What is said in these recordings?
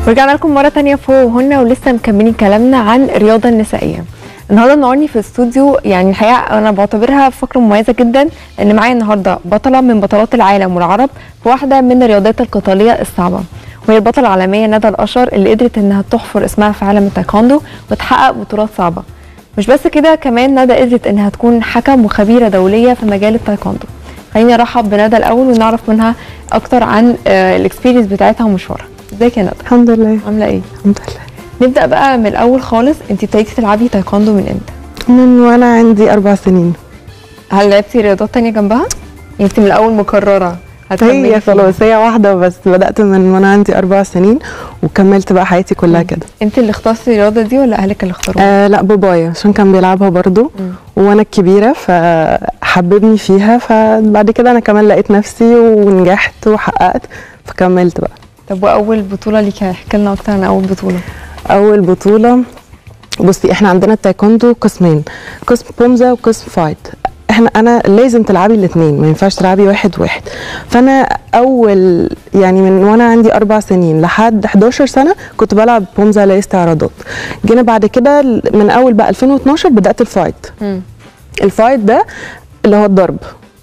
ورجعنا لكم مرة تانية فوق وهنا ولسه مكملين كلامنا عن الرياضة النسائية النهارده منورني في الاستوديو يعني الحقيقة أنا بعتبرها فقرة مميزة جدا لأن معايا النهارده بطلة من بطلات العالم والعرب في واحدة من الرياضات القتالية الصعبة وهي البطلة العالمية ندى الأشر اللي قدرت إنها تحفر اسمها في عالم التايكوندو وتحقق بطولات صعبة مش بس كده كمان ندى قدرت إنها تكون حكم وخبيرة دولية في مجال التايكوندو خليني ارحب بندى الاول ونعرف منها اكتر عن الاكسبيرينس بتاعتها ومشوارها ازيك يا ندى الحمد لله عامله ايه الحمد لله نبدا بقى من الاول خالص انت ابتديتي تلعبي تايكوندو من امتى من وانا عندي اربع سنين هل لعبتي رياضات تانية جنبها يعني انت من الاول مقرره هتكملي هي فيها. خلاص هي واحده بس بدات من وانا عندي اربع سنين وكملت بقى حياتي كلها كده انت اللي اخترتي الرياضه دي ولا اهلك اللي اختاروها آه لا بابايا عشان كان بيلعبها برضو مم. وانا الكبيره فحببني فيها فبعد كده انا كمان لقيت نفسي ونجحت وحققت فكملت بقى طب واول بطوله ليكي احكي لنا اكتر عن اول بطوله اول بطوله بصي احنا عندنا التايكوندو قسمين قسم بومزا وقسم فايت احنا انا لازم تلعبي الاثنين ما ينفعش تلعبي واحد واحد فانا اول يعني من وانا عندي اربع سنين لحد 11 سنه كنت بلعب بومزا اللي هي استعراضات جينا بعد كده من اول بقى 2012 بدات الفايت مم. الفايت ده اللي هو الضرب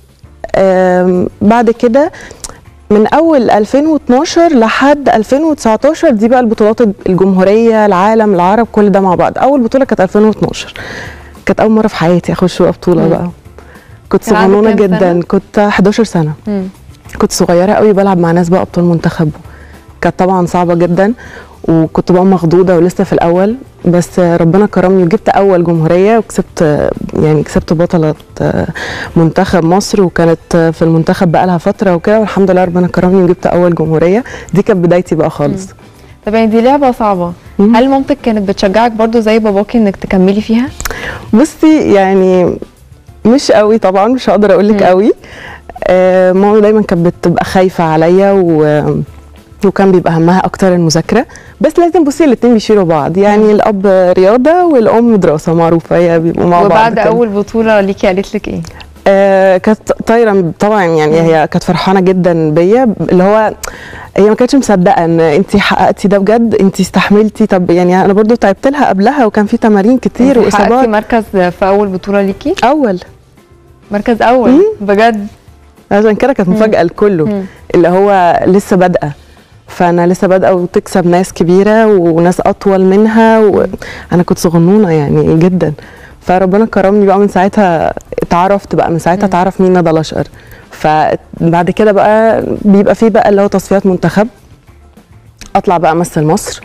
آم، بعد كده من اول 2012 لحد 2019 دي بقى البطولات الجمهوريه العالم العرب كل ده مع بعض اول بطوله كانت 2012 كانت اول مره في حياتي اخش بقى بطوله مم. بقى كنت كان عندك صغنونه كام جدا سنة؟ كنت 11 سنه مم. كنت صغيره قوي بلعب مع ناس بقى ابطال منتخب كانت طبعا صعبه جدا وكنت بقى مخضوضه ولسه في الاول بس ربنا كرمني وجبت اول جمهوريه وكسبت يعني كسبت بطله منتخب مصر وكانت في المنتخب بقى لها فتره وكده والحمد لله ربنا كرمني وجبت اول جمهوريه دي كانت بدايتي بقى خالص طب يعني دي لعبه صعبه مم. هل مامتك كانت بتشجعك برضو زي باباكي انك تكملي فيها بصي يعني مش قوي طبعا مش هقدر اقول لك مم. قوي آه ماما دايما كانت بتبقى خايفه عليا و وكان بيبقى همها اكتر المذاكره بس لازم بصي الاتنين بيشيلوا بعض يعني الاب رياضه والام دراسه معروفه هي بيبقوا مع بعض وبعد كده. اول بطوله ليكي قالت لك ايه آه كانت طايره طبعا يعني هي كانت فرحانه جدا بيا اللي هو هي ما كانتش مصدقه ان انت حققتي ده بجد انت استحملتي طب يعني انا برضو تعبت لها قبلها وكان في تمارين كتير انتي حققتي واصابات مركز في اول بطوله ليكي اول مركز اول مم. بجد عشان كده كانت مفاجاه لكله مم. اللي هو لسه بادئه فانا لسه بادئه وتكسب ناس كبيره وناس اطول منها وانا كنت صغنونه يعني جدا فربنا كرمني بقى من ساعتها اتعرفت بقى من ساعتها مم. اتعرف مين ندى الاشقر فبعد كده بقى بيبقى فيه بقى اللي هو تصفيات منتخب اطلع بقى امثل مصر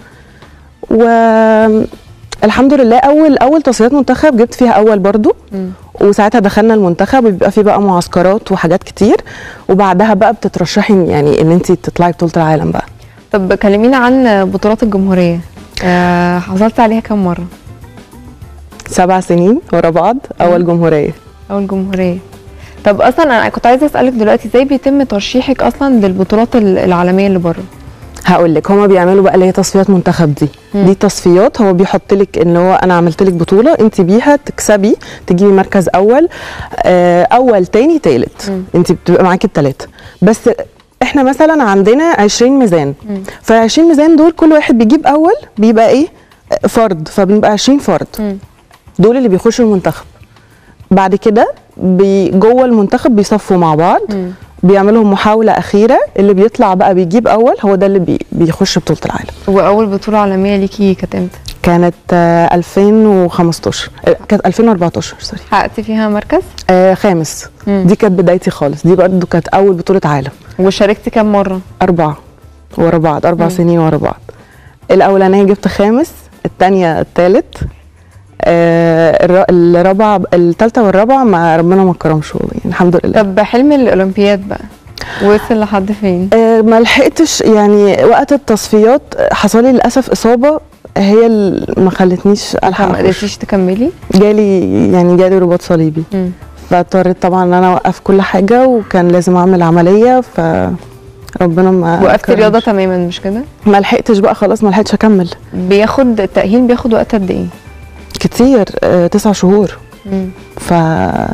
والحمد لله اول اول تصفيات منتخب جبت فيها اول برضو مم. وساعتها دخلنا المنتخب وبيبقى فيه بقى معسكرات وحاجات كتير وبعدها بقى بتترشحي يعني ان انت تطلعي بطوله العالم بقى طب كلمينا عن بطولات الجمهوريه آه حصلت عليها كم مره سبع سنين ورا بعض اول جمهوريه اول جمهوريه طب اصلا انا كنت عايزه اسالك دلوقتي ازاي بيتم ترشيحك اصلا للبطولات ال- العالميه اللي بره هقول لك هما بيعملوا بقى اللي هي تصفيات منتخب دي مم. دي تصفيات هو بيحط لك ان هو انا عملت لك بطوله انت بيها تكسبي تجيبي مركز اول آه، اول تاني تالت مم. انت بتبقى معاكي التلاته بس احنا مثلا عندنا 20 ميزان مم. ف 20 ميزان دول كل واحد بيجيب اول بيبقى ايه آه، فرد فبنبقى 20 فرد مم. دول اللي بيخشوا المنتخب بعد كده بي جوه المنتخب بيصفوا مع بعض مم. بيعملوا محاولة أخيرة اللي بيطلع بقى بيجيب أول هو ده اللي بي بيخش بطولة العالم واول بطوله عالميه ليكي كانت امتى كانت آه 2015 آه، كانت 2014 سوري حققتي فيها مركز آه خامس مم. دي كانت بدايتي خالص دي برضه كانت أول بطولة عالم وشاركتي كم مره أربعة ورا بعض أربع مم. سنين ورا بعض الأولانية جبت خامس التانية التالت آه الر- الرابعة التالتة والرابعة ما ربنا ما كرمش والله يعني الحمد لله طب حلم الاولمبياد بقى وصل لحد فين آه، ما لحقتش يعني وقت التصفيات آه، حصل لي للاسف اصابه هي اللي ما خلتنيش الحق ما أخش. قدرتيش تكملي جالي يعني جالي رباط صليبي مم. فاضطريت طبعا ان انا اوقف كل حاجه وكان لازم اعمل عمليه ف ربنا ما وقفتي كرمش. رياضه تماما مش كده ما لحقتش بقى خلاص ما لحقتش اكمل بياخد التاهيل بياخد وقت قد ايه كتير آه، تسع شهور مم. ف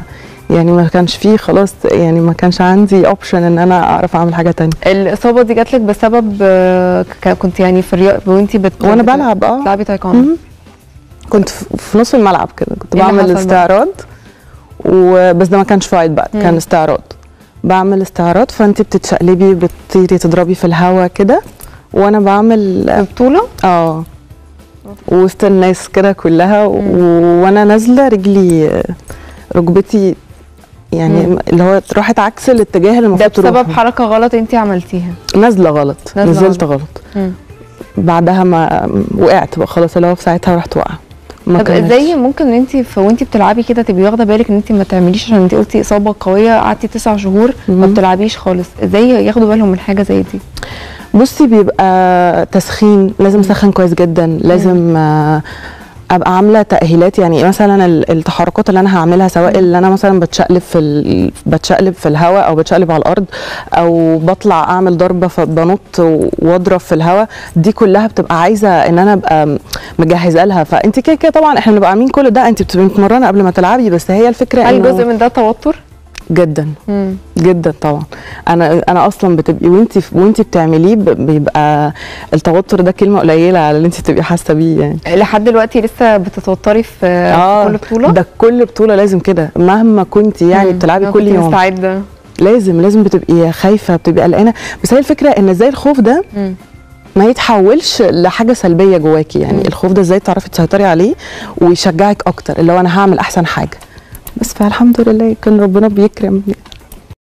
يعني ما كانش فيه خلاص يعني ما كانش عندي اوبشن ان انا اعرف اعمل حاجه تانية الاصابه دي جات لك بسبب آه، ك- كنت يعني في الرياضه وانت بت وانا بت- بلعب اه بتلعبي تايكوندو مم. كنت في في نص الملعب كده كنت إيه اللي بعمل حصل بقى؟ استعراض وبس ده ما كانش فايت بقى مم. كان استعراض بعمل استعراض فانت بتتشقلبي بتطيري تضربي في الهواء كده وانا بعمل في بطوله اه وسط الناس كده كلها و... وانا نازله رجلي ركبتي يعني مم. اللي هو راحت عكس الاتجاه اللي ده المفروض تروح بسبب حركه غلط انت عملتيها نازله غلط نازلة نزلت غلط. غلط مم. بعدها ما وقعت بقى خلاص اللي هو في ساعتها رحت واقعه ما طب كملتش. ازاي ممكن ان انت في وانت بتلعبي كده تبقي واخده بالك ان انت ما تعمليش عشان انت قلتي اصابه قويه قعدتي تسع شهور ما مم. بتلعبيش خالص ازاي ياخدوا بالهم من حاجه زي دي بصي بيبقى تسخين لازم اسخن كويس جدا لازم آه، ابقى عامله تاهيلات يعني مثلا ال- التحركات اللي انا هعملها سواء اللي انا مثلا بتشقلب في ال... بتشقلب في الهواء او بتشقلب على الارض او بطلع اعمل ضربه فبنط واضرب في الهواء دي كلها بتبقى عايزه ان انا ابقى مجهزه لها فانت كده كده طبعا احنا بنبقى عاملين كل ده انت بتبقي متمرنه قبل ما تلعبي بس هي الفكره هل إنه جزء من ده توتر جدا مم. جدا طبعا انا انا اصلا بتبقي وانت وانت بتعمليه ب- بيبقى التوتر ده كلمه قليله على اللي انت بتبقي حاسه بيه يعني لحد دلوقتي لسه بتتوتري في في كل بطوله ده كل بطوله لازم كده مهما كنت يعني مم. بتلعبي أنا كل كنت يوم مستعده لازم لازم بتبقي خايفه بتبقي قلقانه بس هي الفكره ان ازاي الخوف ده مم. ما يتحولش لحاجه سلبيه جواكي يعني مم. الخوف ده ازاي تعرفي تسيطري عليه ويشجعك اكتر اللي هو انا هعمل احسن حاجه بس فالحمد لله كان ربنا بيكرم